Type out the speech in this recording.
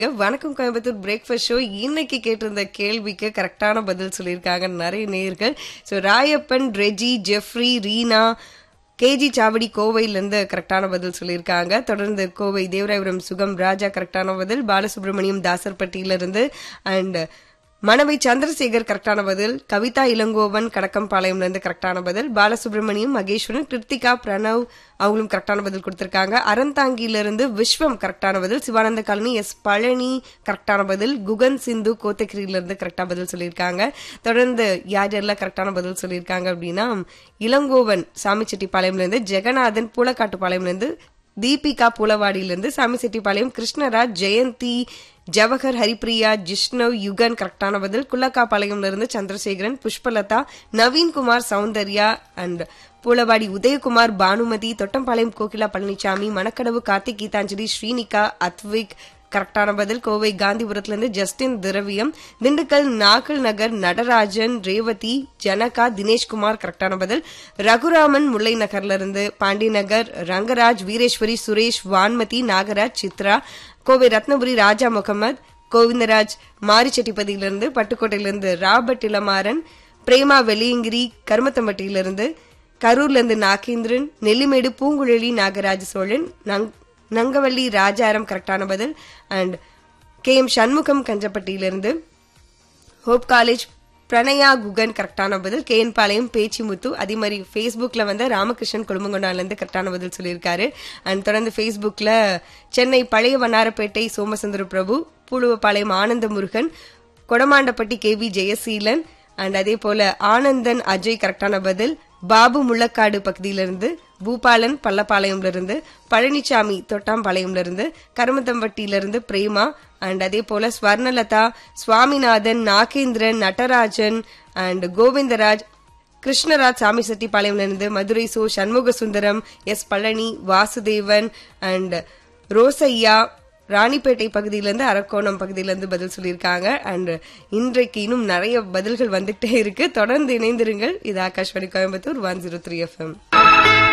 வணக்கம் Coimbatore breakfast show இன்னைக்கு கேட்டிருந்த கேள்விக்கு கரெக்டான பதில் சொல்லியிருக்காங்க நிறைய நேர்கள் so Rayappan Reji Jeffrey Reena K G Chavadi கோவையிலேருந்து கரெக்டான பதில் சொல்லியிருக்காங்க தொடர்ந்து கோவை தேவராயபுரம் சுகம் ராஜா கரெக்டான பதில் பாலசுப்ரமணியம் தாசர்பட்டியிலிருந்து அண்ட் மணவை சந்திரசேகர் கரெக்டான பதில் கவிதா இளங்கோவன் கடக்கம்பாளையம்ல இருந்து கரெக்டான பதில் பாலசுப்ரமணியம் மகேஸ்வரன் கிருத்திகா பிரணவ் அவங்களும் கரெக்டான பதில் கொடுத்திருக்காங்க அறந்தாங்கியில இருந்து விஸ்வம் கரெக்டான பதில் சிவானந்த காலனி எஸ் பழனி கரெக்டான பதில் குகன் சிந்து கோத்தகிரியில இருந்து கரெக்டா பதில் சொல்லியிருக்காங்க தொடர்ந்து யார் யாரெல்லாம் கரெக்டான பதில் சொல்லியிருக்காங்க அப்படின்னா இளங்கோவன் சாமிச்செட்டிப்பாளையம்ல இருந்து ஜெகநாதன் பூலக்காட்டுப்பாளையம்ல இருந்து தீபிகா பூலவாடியிலிருந்து சாமிசெட்டிப்பாளையம் கிருஷ்ணராஜ் ஜெயந்தி ஜவஹர் ஹரிப்ரியா ஜிஷ்ணவ் யுகன் கரெக்டான பதில் குள்ளக்காப்பாளையம்ல இருந்து சந்திரசேகரன் புஷ்பலதா நவீன்குமார் சௌந்தர்யா அண்ட் பூலவாடி உதயகுமார் பானுமதி தொட்டம்பாளையம் கோகிலா பழனிசாமி மணக்கடவு கார்த்திக் கீதாஞ்சலி ஸ்ரீனிகா அத்விக் கரெக்டான பதில் கோவை காந்திபுரத்துல இருந்து ஜஸ்டின் திரவியம் திண்டுக்கல் நாகல் நகர் நடராஜன் ரேவதி ஜனகா தினேஷ்குமார் கரெக்டான பதில் ரகுராமன் முல்லை நகர்ல இருந்து பாண்டி நகர் ரங்கராஜ் வீரேஸ்வரி சுரேஷ் வான்மதி நாகராஜ் சித்ரா கோவை ரத்னபுரி ராஜா முகமது கோவிந்தராஜ் மாரிச்செட்டிப்பதியிலிருந்து பட்டுக்கோட்டையிலிருந்து ராபர்ட் இளமாறன் பிரேமா வெளியங்கிரி கருமத்தம்பட்டியிலிருந்து கரூர்ல இருந்து நாகேந்திரன் நெல்லிமேடு பூங்குழலி நாகராஜ சோழன் நங்- நங்கவள்ளி ராஜாரம் கரெக்டான பதில் அண்ட் கே எம் சண்முகம் கஞ்சப்பட்டியிலிருந்து ஹோப் காலேஜ் பிரணயா குகன் கரெக்டான பதில் கே என் பாளையம் பேச்சிமுத்து அதே மாதிரி ஃபேஸ்புக்கில் வந்து ராமகிருஷ்ணன் குடும்பங்கொண்டாலேருந்து கரெக்டான பதில் சொல்லியிருக்காரு அண்ட் தொடர்ந்து ஃபேஸ்புக்கில் சென்னை பழைய Vannarapettai Somasundara Prabhu Pooluvapalayam Anandha Murugan Kodamandapatti K V Jayaseelan and அதே போல ஆனந்தன் அஜய் கரெக்டான பதில் பாபு முள்ளக்காடு பகுதியிலிருந்து பூபாலன் பள்ளப்பாளையம்ல இருந்து பழனிசாமி தொட்டாம்பாளையம்ல இருந்து கருமத்தம்பட்டியில இருந்து பிரேமா அண்ட் அதே போல ஸ்வர்ணலதா சுவாமிநாதன் நாகேந்திரன் நடராஜன் அண்ட் கோவிந்தராஜ் கிருஷ்ணராஜ் சாமி செட்டிப்பாளையம்ல இருந்து மதுரை சோ சண்முக சுந்தரம் எஸ் பழனி வாசுதேவன் அண்ட் ரோசையா ராணிப்பேட்டை பகுதியிலேருந்து அரக்கோணம் பகுதியிலேருந்து பதில் சொல்லியிருக்காங்க அண்ட் இன்றைக்கு இன்னும் நிறைய பதில்கள் வந்துகிட்டே இருக்கு தொடர்ந்து இணைந்திருங்கள் இது Akashvani Coimbatore one zero three FM